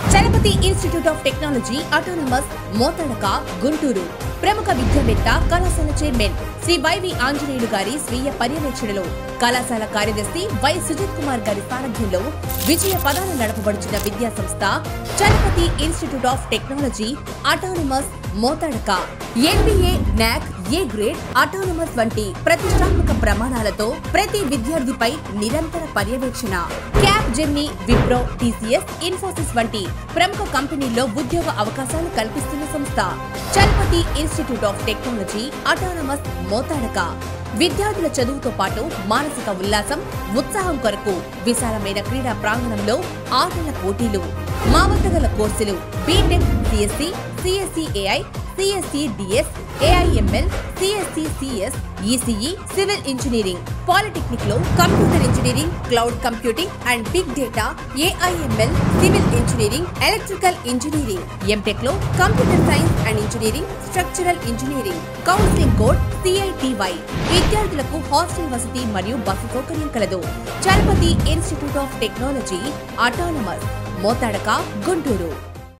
Chalapathi institute of technology autonomous Mothadaka Guntur ప్రముఖ విద్యావేత్త కళాశాల చైర్మన్ శ్రీ వైవి ఆంజనేయులు గారి స్వీయ పర్యవేక్షణలో కళాశాల కార్యదర్శి వై సుజిత్ కుమార్ గారి సారథ్యంలో విజయ పదాలు నడపబడుచున్న విద్యా సంస్థ Chalapathi institute of technology autonomous Mothadaka NBA NAAC A grade autonomous వంటి ప్రతిష్టాత్మక ప్రమాణాలతో ప్రతి విద్యార్థిపై నిరంతర పర్యవేక్షణ Capgemini Wipro TCS Infosys వంటి ప్రముఖ కంపెనీల్లో ఉద్యోగ అవకాశాలు కల్పిస్తున్న సంస్థ Chalapathi institute of technology autonomous Mothadaka విద్యార్థుల చదువుతో పాటు మానసిక ఉల్లాసం ఉత్సాహం కొరకు విశాలమైన క్రీడా ప్రాంగణంలో ఆటల పోటీలు మా వద్ద గల courses BTech CSC CSC AI CSC DS AIML CSC CS ECE civil engineering polytechnic లో computer engineering cloud computing and big data AIML civil engineering electrical engineering MTech లో computer science and engineering structural engineering counselling code CITY విద్యార్థులకు hostel వసతి మరియు bus సౌకర్యం కలదు Chalapathi institute of technology autonomous Mothadaka Guntur